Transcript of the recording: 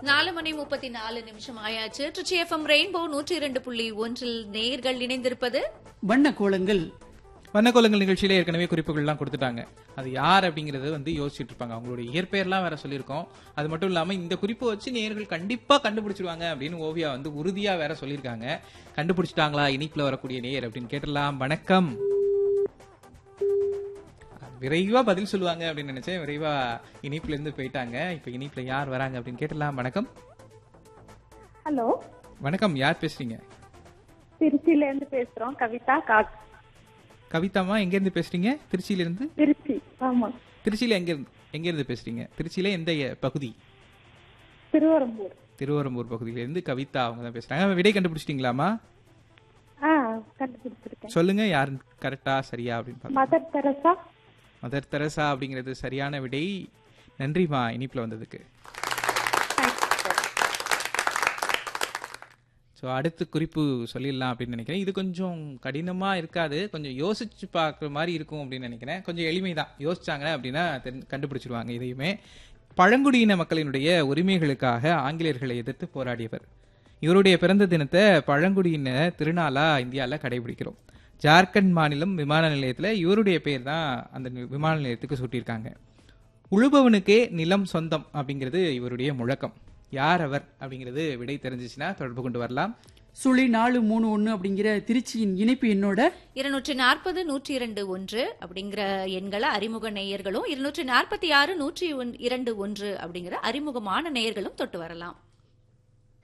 நாலு மணி முப்பத்தி நாலு நிமிஷம் ஆயாச்சு ட்ரிச்சி எஃப்எம் ரெயின்போ நூற்றி இரண்டு புள்ளி ஒன்றில் நேர்கள் இணைந்திருப்பது வண்ண கோலங்கள் வண்ணக்கோலங்கள் நிகழ்ச்சியில ஏற்கனவே குறிப்புகள்லாம் கொடுத்துட்டாங்க அது யார் அப்படிங்கறது வந்து யோசிச்சுட்டு இருப்பாங்க அவங்களுடைய இயற்பெயர்லாம் வேற சொல்லியிருக்கோம் அது மட்டும் இல்லாம இந்த குறிப்பை வச்சு நேயர்கள் கண்டிப்பா கண்டுபிடிச்சிருவாங்க அப்படின்னு ஓவியா வந்து உறுதியா வேற சொல்லியிருக்காங்க கண்டுபிடிச்சிட்டாங்களா இனிப்புல வரக்கூடிய நேயர் அப்படின்னு கேட்டலாம் வணக்கம் விரைவா பதில் சொல்லுவாங்க அப்படின்னு நினைச்சேன் விரைவா இனிப்புல இருந்து போயிட்டாங்க இப்ப இனிப்புல யார் வராங்க அப்படின்னு கேட்டலாம் வணக்கம் ஹலோ வணக்கம் யார் பேசுறீங்க திருச்சியில இருந்து பேசுறோம் கவிதா காக் கவிதாமா எங்க இருந்து பேசுறீங்க திருச்சியில இருந்து திருச்சி ஆமா திருச்சியில எங்க இருந்து எங்க இருந்து பேசுறீங்க திருச்சியில எந்த எ- பகுதி திருவரம்பூர் திருவரம்பூர் பகுதியில இருந்து கவிதா அவங்க தான் பேசுறாங்க விடை கண்டுபிடிச்சிட்டீங்களாமா ஆ கண்டுபிடிச்சிருக்கேன் சொல்லுங்க யார் கரெக்டா சரியா அப்படின்னு பாருங்க மதர் தெரசா மதர் தெரசா அப்படிங்கிறது சரியான விடை நன்றிமா இனிப்புல வந்ததுக்கு ஸோ அடுத்த குறிப்பு சொல்லிடலாம் அப்படின்னு நினைக்கிறேன் இது கொஞ்சம் கடினமா இருக்காது கொஞ்சம் யோசிச்சு பார்க்குற மாதிரி இருக்கும் அப்படின்னு நினைக்கிறேன் கொஞ்சம் எளிமைதான் யோசிச்சாங்க அப்படின்னா தெரிஞ்சு- கண்டுபிடிச்சிருவாங்க இதையுமே பழங்குடியின மக்களினுடைய உரிமைகளுக்காக ஆங்கிலேயர்களை எதிர்த்து போராடியவர் இவருடைய பிறந்த தினத்தை பழங்குடியின திருநாளா இந்தியாவில் கடைபிடிக்கிறோம் ஜார்க்கண்ட் மாநிலம் விமான நிலையத்தில் இவருடைய பேர் தான் அந்த நி- விமான நிலையத்துக்கு சூட்டியிருக்காங்க உழுபவனுக்கே நிலம் சொந்தம் அப்படிங்கிறது இவருடைய முழக்கம் யார் அவர் அப்படிங்கிறது விடை தெரிஞ்சிச்சுன்னா தொடர்பு கொண்டு வரலாம் சுழி நாலு மூணு ஒன்னு அப்படிங்கிற திருச்சியின் இணைப்பு எண்ணோட இருநூற்றி நாற்பது நூற்றி இரண்டு ஒன்று அப்படிங்கிற எண்களை அறிமுக நேயர்களும் இருநூற்றி நாற்பத்தி ஆறு நூற்றி ஒன்- இரண்டு ஒன்று அப்படிங்கிற அறிமுகமான நேயர்களும் தொட்டு வரலாம்